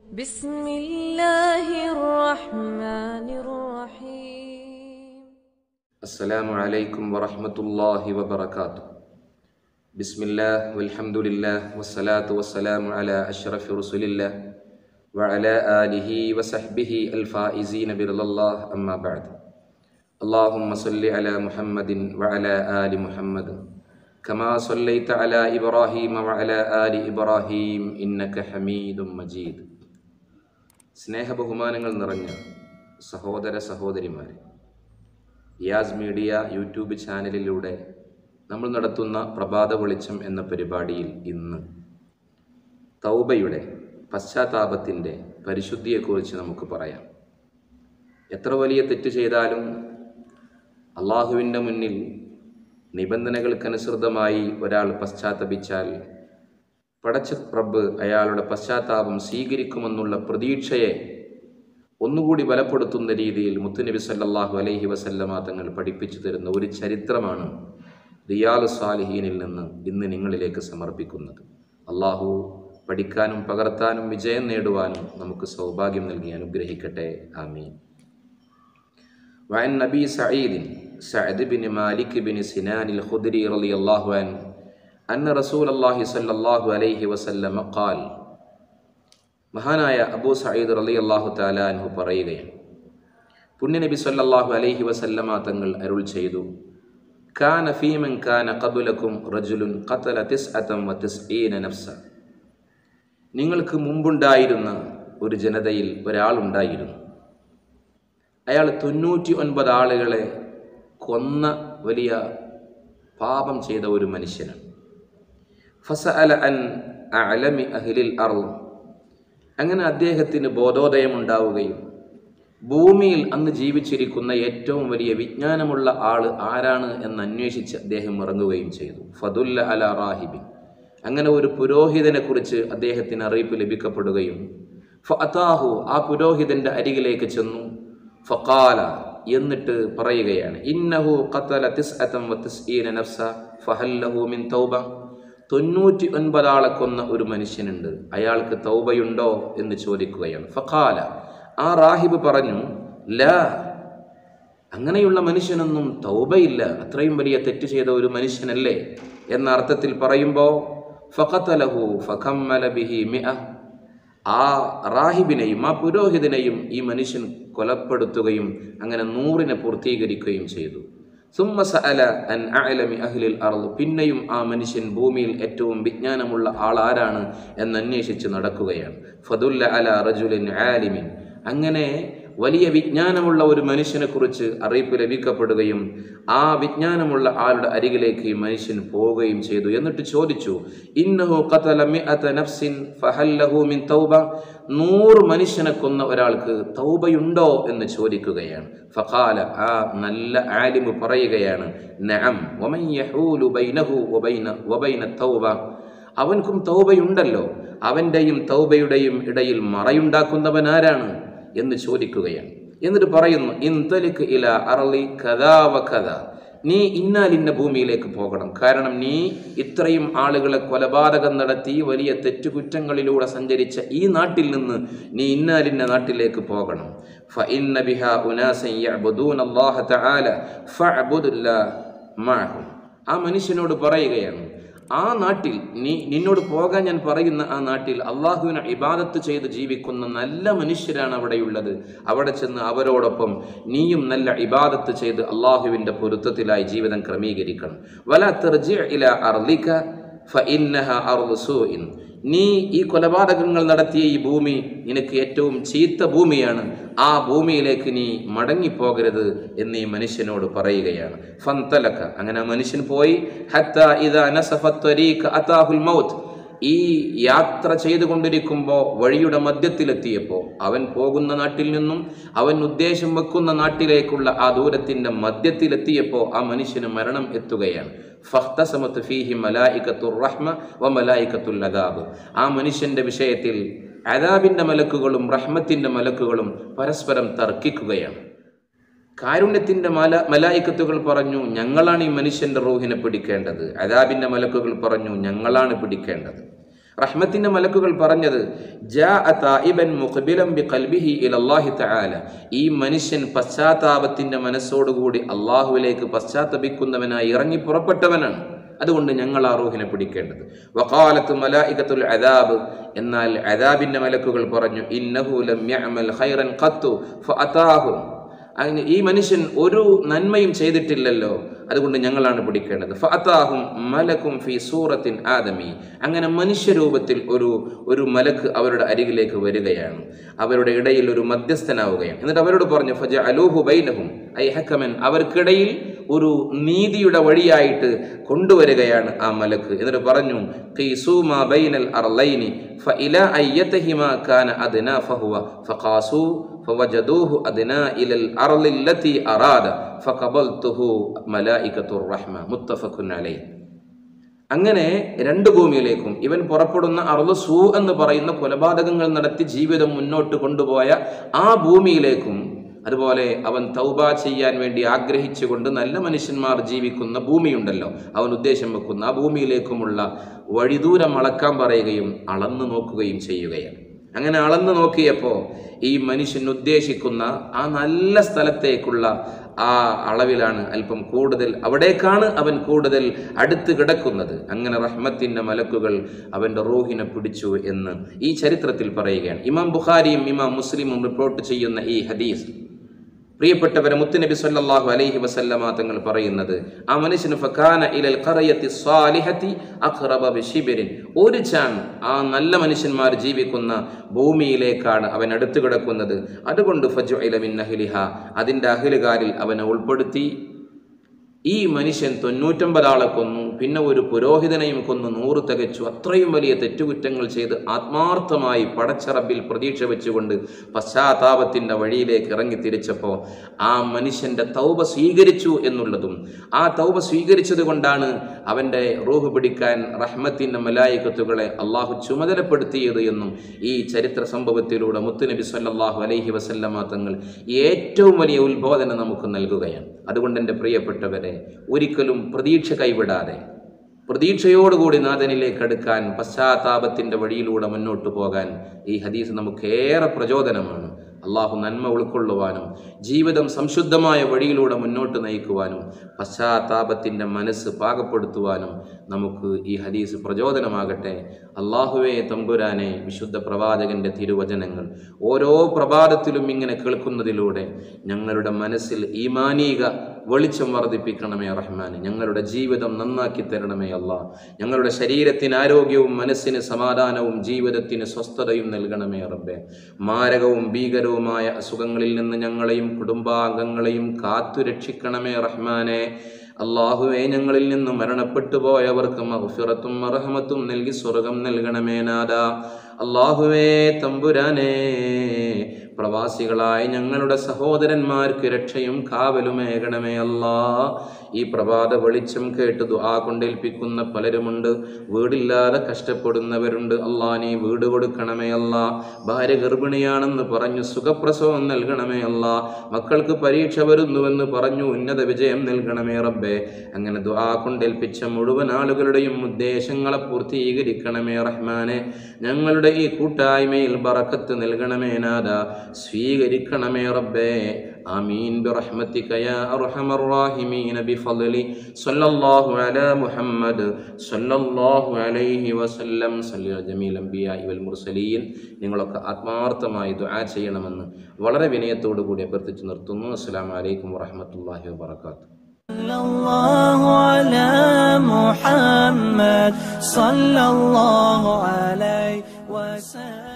بسم الله الرحمن الرحيم السلام عليكم ورحمة الله وبركاته بسم الله والحمد لله والصلاة والسلام على أشرف رسل الله وعلى آله وصحبه الفائزين برضا الله أما بعد اللهم صل على محمد وعلى آل محمد كما صليت على إبراهيم وعلى آل إبراهيم إنك حميد مجيد സ്നേഹബഹുമാനങ്ങൾ നിറഞ്ഞ സഹോദര സഹോദരിമാരെ യാസ് മീഡിയ യൂട്യൂബ് ചാനലിലൂടെ നമ്മൾ നടത്തുന്ന പ്രഭാത വെളിച്ചം എന്ന പരിപാടിയിൽ ഇന്ന് തൗബയുടെ പശ്ചാത്താപത്തിൻ്റെ പരിശുദ്ധിയെക്കുറിച്ച് നമുക്ക് പറയാം എത്ര വലിയ തെറ്റ് ചെയ്താലും അള്ളാഹുവിൻ്റെ മുന്നിൽ നിബന്ധനകൾക്കനുസൃതമായി ഒരാൾ പശ്ചാത്തപിച്ചാൽ പടച്ച റബ്ബ് അയാളുടെ പശ്ചാത്താപം സ്വീകരിക്കുമെന്നുള്ള പ്രതീക്ഷയെ ഒന്നുകൂടി ബലപ്പെടുത്തുന്ന രീതിയിൽ മുത്തുനബി സല്ലല്ലാഹു അലൈഹി വസല്ലമ തങ്ങൾ പഠിപ്പിച്ചു തരുന്ന ഒരു ചരിത്രമാണ് റിയാലു സാലിഹീനിൽ നിന്ന് ഇന്ന് നിങ്ങളിലേക്ക് സമർപ്പിക്കുന്നത് അള്ളാഹു പഠിക്കാനും പകർത്താനും വിജയം നേടുവാനും നമുക്ക് സൗഭാഗ്യം നൽകി അനുഗ്രഹിക്കട്ടെ ആമീൻ وعن نبي سعيد سعد بن مالك بن سنان الخدري رضي الله عنه أن رسول الله صلى الله عليه وسلم قال മഹാനായ അബൂ സയ്യിദ് റലി അള്ളാഹു താലാൻഹു പറയുകയാണ് പുണ്യനബി സല്ലല്ലാഹു അലൈഹി വസല്ലമ തങ്ങൾ അരുൾ ചെയ്തു കാന ഫീമൻ കാന ഖബുലക്കും റജുലുൻ ഖതല തിസ്അതം വ തിസ്ഈന നഫ്സ നിങ്ങൾക്ക് മുമ്പുണ്ടായിരുന്ന ഒരു ജനതയിൽ ഒരാളുണ്ടായിരുന്നു അയാൾ തൊണ്ണൂറ്റി ഒൻപത് ആളുകളെ കൊന്ന വലിയ പാപം ചെയ്ത ഒരു മനുഷ്യനാണ് ഫസഅല അൻ അലമി അഹ്ലിൽ അർള് അങ്ങനെ അദ്ദേഹത്തിന് ബോധോദയം ഉണ്ടാവുകയും ഭൂമിയിൽ അന്ന് ജീവിച്ചിരിക്കുന്ന ഏറ്റവും വലിയ വിജ്ഞാനമുള്ള ആള് ആരാണ് എന്ന് അന്വേഷിച്ച് അദ്ദേഹം ഇറങ്ങുകയും ചെയ്തു ഫതുല്ല അല റാഹിബിൻ അങ്ങനെ ഒരു പുരോഹിതനെ കുറിച്ച് അദ്ദേഹത്തിന് അറിയിപ്പ് ലഭിക്കപ്പെടുകയും ഫഅതാഹു ആ പുരോഹിതന്റെ അരികിലേക്ക് ചെന്നു ഫഖാല എന്നിട്ട് പറയുകയാണ് ഇന്നഹു ഖതല തിസ്അതം വ തിസ്ഈന നഫ്സ ഫഹല്ലഹു മിൻ തൗബ തൊണ്ണൂറ്റി ഒൻപതാളെ കൊന്ന ഒരു മനുഷ്യനുണ്ട് അയാൾക്ക് തൗബയുണ്ടോ എന്ന് ചോദിക്കുകയാണ് ഫഖാല ആ റാഹിബ് പറഞ്ഞു ലാ അങ്ങനെയുള്ള മനുഷ്യനൊന്നും തൗബയില്ല അത്രയും വലിയ തെറ്റ് ചെയ്ത ഒരു മനുഷ്യനല്ലേ എന്ന അർത്ഥത്തിൽ പറയുമ്പോൾ ഫഖത്തലഹു ഫഖമ്മല ബിഹി മിഅ ആ റാഹിബിനെയും ആ പുരോഹിതനെയും ഈ മനുഷ്യൻ കൊലപ്പെടുത്തുകയും അങ്ങനെ നൂറിനെ പൂർത്തീകരിക്കുകയും ചെയ്തു സുമ്മ സഅല അൻ അഅലമി അഹ്ലിൽ അർള് പിന്നെയും ആ മനുഷ്യൻ ഭൂമിയിൽ ഏറ്റവും വിജ്ഞാനമുള്ള ആൾ ആരാണ് എന്ന് അന്വേഷിച്ച് നടക്കുകയാണ് ഫതുല്ല അല റജുലിൻ ആലിമിൻ അങ്ങനെ വലിയ വിജ്ഞാനമുള്ള ഒരു മനുഷ്യനെ കുറിച്ച് അറിയിപ്പ് ലഭിക്കപ്പെടുകയും ആ വിജ്ഞാനമുള്ള ആളുടെ അരികിലേക്ക് ഈ മനുഷ്യൻ പോവുകയും ചെയ്തു എന്നിട്ട് ചോദിച്ചു ഇന്നഹു ഖതല മിഅത നഫ്സിൻ ഫഹല്ലഹു മിൻ തൗബ നൂറ് മനുഷ്യനെ കൊന്ന ഒരാൾക്ക് തൗബയുണ്ടോ എന്ന് ചോദിക്കുകയാണ് ഫഖാല ആ നല്ല ആലിമ് പറയുകയാണ് നഅം വമൻ യഹൂലു ബൈനഹു വബൈന വബൈന തൗബ അവൻക്കും തൗബയുണ്ടല്ലോ അവൻ്റെയും തൗബയുടെയും ഇടയിൽ മറയുണ്ടാക്കുന്നവൻ ആരാണ് എന്ന് ചോദിക്കുകയാണ് എന്നിട്ട് പറയുന്നു ഇന്തലിക്ക് ഇല അറളി കഥാവ കഥ നീ ഇന്നാലിന്ന ഭൂമിയിലേക്ക് പോകണം കാരണം നീ ഇത്രയും ആളുകളെ കൊലപാതകം നടത്തി വലിയ തെറ്റുകുറ്റങ്ങളിലൂടെ സഞ്ചരിച്ച ഈ നാട്ടിൽ നിന്ന് നീ ഇന്നാലിന്ന നാട്ടിലേക്ക് പോകണം ഫഇന്ന ബിഹാ ഉനാസൻ യഅ്ബുദൂന അല്ലാഹ തആല ഫഅ്ബുദുല്ലാ മഅഹും ആ മനുഷ്യനോട് പറയുകയാണ് ആ നാട്ടിൽ നീ നിന്നോട് പോകാൻ ഞാൻ പറയുന്ന ആ നാട്ടിൽ അള്ളാഹുവിനെ ഇബാദത്ത് ചെയ്ത് ജീവിക്കുന്ന നല്ല മനുഷ്യരാണ് അവിടെയുള്ളത് അവിടെ ചെന്ന് അവരോടൊപ്പം നീയും നല്ല ഇബാദത്ത് ചെയ്ത് അള്ളാഹുവിൻ്റെ പൊരുത്തത്തിലായി ജീവിതം ക്രമീകരിക്കണം വല തെർജി ഇല അർലിക ഫഇന്നഹ അർളു സൂഇൻ നീ ഈ കൊലപാതകങ്ങൾ നടത്തിയ ഈ ഭൂമി നിനക്ക് ഏറ്റവും ചീത്ത ഭൂമിയാണ് ആ ഭൂമിയിലേക്ക് നീ മടങ്ങിപ്പോകരുത് എന്ന് ഈ മനുഷ്യനോട് പറയുകയാണ് ഫന്തലക്ക അങ്ങനെ ആ മനുഷ്യൻ പോയി ഹത്ത ഇദാ നസഫത്ത് ത്വരീഖ അതാഹുൽ മൗത്ത് ഈ യാത്ര ചെയ്തുകൊണ്ടിരിക്കുമ്പോൾ വഴിയുടെ മധ്യത്തിലെത്തിയപ്പോൾ അവൻ പോകുന്ന നാട്ടിൽ നിന്നും അവൻ ഉദ്ദേശം വെക്കുന്ന നാട്ടിലേക്കുള്ള ആ ദൂരത്തിന്റെ മധ്യത്തിലെത്തിയപ്പോൾ ആ മനുഷ്യന് മരണം എത്തുകയാണ് ഫഖ്തസമത്ത് ഫീഹി മലായിക്കത്തുർ റഹ്മ വ മലായിക്കത്തുൽ അദാബ് ആ മനുഷ്യന്റെ വിഷയത്തിൽ അദാബിന്റെ മലക്കുകളും റഹ്മത്തിന്റെ മലക്കുകളും പരസ്പരം തർക്കിക്കുകയാണ് കാരുണ്യത്തിന്റെ മല മലായിക്കത്തുകൾ പറഞ്ഞു ഞങ്ങളാണ് ഈ മനുഷ്യന്റെ റൂഹിനെ പിടിക്കേണ്ടത് അദാബിന്റെ മലക്കുകൾ പറഞ്ഞു ഞങ്ങളാണ് പിടിക്കേണ്ടത് റഹ്മത്തിന്റെ മലക്കുകൾ പറഞ്ഞത് ജാഅ തായിബൻ മുഖ്ബിലൻ ബിഖൽബിഹി ഇലല്ലാഹി തആല ഈ മനുഷ്യൻ പശ്ചാത്താപത്തിന്റെ മനസ്സോടുകൂടി അള്ളാഹുവിലേക്ക് പശ്ചാത്തപിക്കുന്നവനായി ഇറങ്ങി പുറപ്പെട്ടവനാണ് അതുകൊണ്ട് ഞങ്ങൾ ആ റൂഹിനെ പിടിക്കേണ്ടത് വഖാലത്ത് മലായികത്തുൽ അദാബ് എന്നാൽ അദാബിന്റെ മലക്കുകൾ പറഞ്ഞു ഇന്നഹു ലം യഅമൽ ഖൈറൻ ഖത്തു ഫഅതാഹു അതിന് ഈ മനുഷ്യൻ ഒരു നന്മയും ചെയ്തിട്ടില്ലല്ലോ അതുകൊണ്ട് ഞങ്ങളാണ് പിടിക്കേണ്ടത് ഫഅതാഹും മലക്കും ഫി സൂറത്തിൻ ആദമി അങ്ങനെ മനുഷ്യരൂപത്തിൽ ഒരു ഒരു മലക്ക് അവരുടെ അരികിലേക്ക് വരികയാണ് അവരുടെ ഇടയിൽ ഒരു മധ്യസ്ഥനാവുകയാണ് എന്നിട്ട് അവരോട് പറഞ്ഞു ഫജ അലൂഹു ബൈനഹും ഐ ഹക്കമൻ അവർക്കിടയിൽ ഒരു നീതിയുടെ വഴിയായിട്ട് കൊണ്ടുവരികയാണ് ആ മലക്ക് എന്നിട്ട് പറഞ്ഞു ഖീസൂമാ ബൈനൽ അർലൈനി ഫഇല അയ്യതഹിമാ കാന അദ്നാ ഫഹുവ ഫഖാസു فوجدوه أدنى إلى الأرض التي أراد فقبلته ملائكة الرحمة متفق عليه അങ്ങനെ രണ്ട് ഭൂമിയിലേക്കും ഇവൻ പുറപ്പെടുന്ന അറുള് സൂ എന്ന് പറയുന്ന കൊലപാതകങ്ങൾ നടത്തി ജീവിതം മുന്നോട്ട് കൊണ്ടുപോയ ആ ഭൂമിയിലേക്കും അതുപോലെ അവൻ തൗബ ചെയ്യാൻ വേണ്ടി ആഗ്രഹിച്ചുകൊണ്ട് നല്ല മനുഷ്യന്മാർ ജീവിക്കുന്ന ഭൂമിയുണ്ടല്ലോ അവൻ ഉദ്ദേശം വെക്കുന്ന ആ ഭൂമിയിലേക്കുമുള്ള വഴിദൂരം അളക്കാൻ പറയുകയും അളന്നു നോക്കുകയും ചെയ്യുകയാണ് അങ്ങനെ അളന്നു നോക്കിയപ്പോൾ ഈ മനുഷ്യൻ ഉദ്ദേശിക്കുന്ന ആ നല്ല സ്ഥലത്തേക്കുള്ള ആ അളവിലാണ് അല്പം കൂടുതൽ അവിടേക്കാണ് അവൻ കൂടുതൽ അടുത്ത് കിടക്കുന്നത് അങ്ങനെ റഹ്മത്തിന്റെ മലക്കുകൾ അവന്റെ റൂഹിനെ പിടിച്ചു എന്ന് ഈ ചരിത്രത്തിൽ പറയുകയാണ് ഇമാം ബുഖാരിയും ഇമാം മുസ്ലിമും റിപ്പോർട്ട് ചെയ്യുന്ന ഈ ഹദീസ് പ്രിയപ്പെട്ടവരെ മുത്തുനബി സല്ലല്ലാഹു അലൈഹി വസല്ലമ തങ്ങൾ പറയുന്നത് ആ മനുഷ്യന് ഫകാന ഇലൽ ഖറയത്തി സ്വാലിഹത്തി അഖ്റബ ബിശിബിരിൻ ഒരു ചാൻ ആ നല്ല മനുഷ്യന്മാർ ജീവിക്കുന്ന ഭൂമിയിലേക്കാണ് അവൻ അടുത്ത് കിടക്കുന്നത് അതുകൊണ്ട് ഫജുഇല മിൻ അഹ്ലിഹ അതിൻ്റെ അഹ്ലുകാരിൽ അവനെ ഉൾപ്പെടുത്തി ഈ മനുഷ്യൻ തൊണ്ണൂറ്റൊമ്പത് ആളെ കൊന്നു പിന്നെ ഒരു പുരോഹിതനെയും കൊന്നു നൂറ് തികച്ചു അത്രയും വലിയ തെറ്റുകുറ്റങ്ങൾ ചെയ്ത് ആത്മാർത്ഥമായി പടച്ചറബിൽ പ്രതീക്ഷ വെച്ചുകൊണ്ട് പശ്ചാത്താപത്തിൻ്റെ വഴിയിലേക്ക് ഇറങ്ങി തിരിച്ചപ്പോൾ ആ മനുഷ്യൻ്റെ തൗബ സ്വീകരിച്ചു എന്നുള്ളതും ആ തൗബ സ്വീകരിച്ചത് കൊണ്ടാണ് അവൻ്റെ റൂഹ് പിടിക്കാൻ റഹ്മത്തിൻ്റെ മലായികത്തുകളെ അള്ളാഹു ചുമതലപ്പെടുത്തിയത് എന്നും ഈ ചരിത്ര സംഭവത്തിലൂടെ മുത്തുനബി സല്ലല്ലാഹു അലൈഹി വസല്ലമ തങ്ങൾ ഏറ്റവും വലിയ ഉത്ബോധന നമുക്ക് നൽകുകയാണ് അതുകൊണ്ട് എൻ്റെ പ്രിയപ്പെട്ടവരെ ഒരിക്കലും പ്രതീക്ഷ കൈവിടാതെ പ്രതീക്ഷയോടുകൂടി നാഥനിലേക്ക് അടുക്കാൻ പശ്ചാത്താപത്തിൻ്റെ വഴിയിലൂടെ മുന്നോട്ട് പോകാൻ ഈ ഹദീസ് നമുക്കേറെ പ്രചോദനമാണ് അള്ളാഹു നന്മ ഉൾക്കൊള്ളുവാനും ജീവിതം സംശുദ്ധമായ വഴിയിലൂടെ മുന്നോട്ട് നയിക്കുവാനും പശ്ചാത്താപത്തിൻ്റെ മനസ്സ് പാകപ്പെടുത്തുവാനും നമുക്ക് ഈ ഹദീസ് പ്രചോദനമാകട്ടെ അള്ളാഹുവേ തമ്പുരാനെ വിശുദ്ധ പ്രവാചകന്റെ തിരുവചനങ്ങൾ ഓരോ പ്രഭാതത്തിലും ഇങ്ങനെ കേൾക്കുന്നതിലൂടെ ഞങ്ങളുടെ മനസ്സിൽ ഈമാനീക വെളിച്ചം വർദ്ധിപ്പിക്കണമേ റഹ്മാൻ ഞങ്ങളുടെ ജീവിതം നന്നാക്കി തരണമേ അല്ല ഞങ്ങളുടെ ശരീരത്തിന് ആരോഗ്യവും മനസ്സിന് സമാധാനവും ജീവിതത്തിന് സ്വസ്ഥതയും നൽകണമേ റബ്ബെ മാരകവും ഭീകരവുമായ അസുഖങ്ങളിൽ നിന്ന് ഞങ്ങളെയും കുടുംബാംഗങ്ങളെയും കാത്തു രക്ഷിക്കണമേ റഹ്മാനെ അള്ളാഹുവെ ഞങ്ങളിൽ നിന്ന് മരണപ്പെട്ടു പോയവർക്ക് മഹഫിറത്തും മറഹമത്തും നൽകി സ്വർഗം നൽകണമേ നാദ അള്ളാഹുവേ തമ്പുരാനേ പ്രവാസികളായ ഞങ്ങളുടെ സഹോദരന്മാർക്ക് രക്ഷയും കാവലുമേകണമേ അല്ലാ ഈ പ്രഭാത വെളിച്ചം കേട്ട് ദുആ കൊണ്ടേൽപ്പിക്കുന്ന പലരുമുണ്ട് വീടില്ലാതെ കഷ്ടപ്പെടുന്നവരുണ്ട് അല്ലാ നീ വീട് കൊടുക്കണമേ അല്ലാ ഭാര്യ ഗർഭിണിയാണെന്ന് പറഞ്ഞു സുഖപ്രസവം നൽകണമേ അല്ലാ മക്കൾക്ക് പരീക്ഷ വരുന്നുവെന്ന് പറഞ്ഞു ഉന്നത വിജയം നൽകണമേ റബ്ബേ അങ്ങനെ ദുആ കൊണ്ടേൽപ്പിച്ച മുഴുവൻ ആളുകളുടെയും ഉദ്ദേശങ്ങളെ പൂർത്തീകരിക്കണമേ റഹ്മാനെ ഞങ്ങളുടെ ഈ കൂട്ടായ്മയിൽ ബറക്കത്ത് നൽകണമേ നാദ സ്വീകരിക്കണമേ റബ്ബേ آمين برحمتك يا أرحم الراحمين بفضل صلى الله على محمد صلى الله عليه وسلم صلى على جميع الأنبياء والمرسلين നിങ്ങളൊക്കെ ആത്മാർത്ഥമായി ദുആ ചെയ്യണമെന്ന് വളരെ വിനയത്തോടു കൂടി അഭ്യർത്ഥിച്ചു നിർത്തുന്നു അസ്സലാമു അലൈക്കും വറഹ്മത്തുള്ളാഹി വബറകാതുഹു صلى الله على محمد صلى الله عليه وسلم